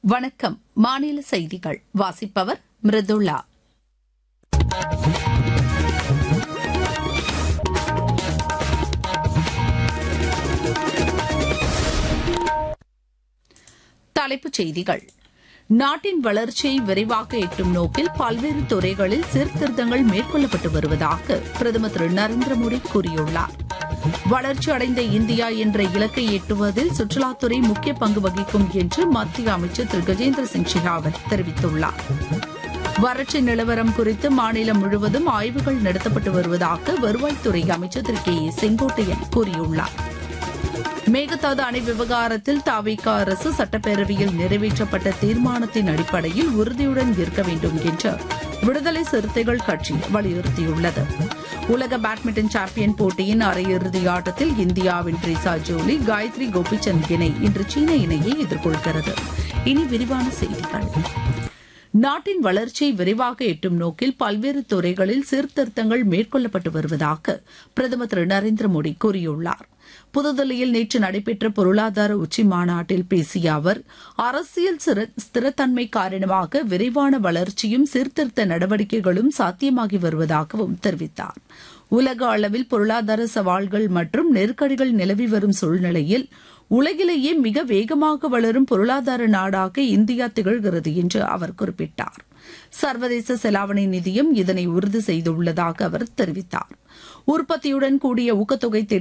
வணக்கம் மாநில செய்திகள் வாசிப்பவர் மிருதுளா தலைப்புச் செய்திகள் நாட்டின் வளர்ச்சியை விரைவாக எட்டும் நோக்கில் பல்வேறு துறைகளில் சீர்திருத்தங்கள் மேற்கொள்ளப்பட்டு வருவதாக பிரதமர் திரு நரேந்திர மோடி கூறியுள்ளார் வளர்ச்சி அடைந்த இந்தியா என்ற இலக்கை எட்டுவதில் சுற்றுலாத்துறை முக்கிய பங்கு வகிக்கும் என்று மத்திய அமைச்சர் திரு கஜேந்திர சிங் ஷெகாவத் தெரிவித்துள்ளார் வறட்சி நிலவரம் குறித்து மாநிலம் முழுவதும் ஆய்வுகள் நடத்தப்பட்டு வருவதாக வருவாய்த்துறை அமைச்சர் திரு கே ஏ செங்கோட்டையன் கூறியுள்ளார் மேகதாது அணை விவகாரத்தில் தாவிக அரசு சட்டப்பேரவையில் நிறைவேற்றப்பட்ட தீர்மானத்தின் அடிப்படையில் உறுதியுடன் இருக்க வேண்டும் என்று விடுதலை சிறுத்தைகள் கட்சி வலியுறுத்தியுள்ளது உலக பேட்மிண்டன் சாம்பியன் போட்டியின் அரையிறுதி ஆட்டத்தில் இந்தியாவின் ட்ரிசா ஜோலி காயத்ரி கோபிச்சந்த் இணை இன்று சீன இணையை எதிர்கொள்கிறது இனி விரிவான செய்திகள் நாட்டின் வளர்ச்சியை விரைவாக எட்டும் நோக்கில் பல்வேறு துறைகளில் சீர்திருத்தங்கள் மேற்கொள்ளப்பட்டு வருவதாக பிரதமர் திரு நரேந்திர மோடி கூறியுள்ளார் புதுதில்லியில் நேற்று நடைபெற்ற பொருளாதார உச்சி மாநாட்டில் பேசிய அவர் அரசியல் ஸ்திரத்தன்மை காரணமாக விரைவான வளர்ச்சியும் சீர்திருத்த நடவடிக்கைகளும் சாத்தியமாகி வருவதாகவும் தெரிவித்தார் உலக அளவில் பொருளாதார சவால்கள் மற்றும் நெருக்கடிகள் நிலவி வரும் சூழ்நிலையில் உலகிலேயே மிக வேகமாக வளரும் பொருளாதார நாடாக இந்தியா திகழ்கிறது என்று அவர் குறிப்பிட்டார் சர்வதேச செலாவணி நிதியம் இதனை உறுதி செய்துள்ளதாக அவர் தெரிவித்தார் உற்பத்தியுடன் கூடிய ஊக்கத்தொகை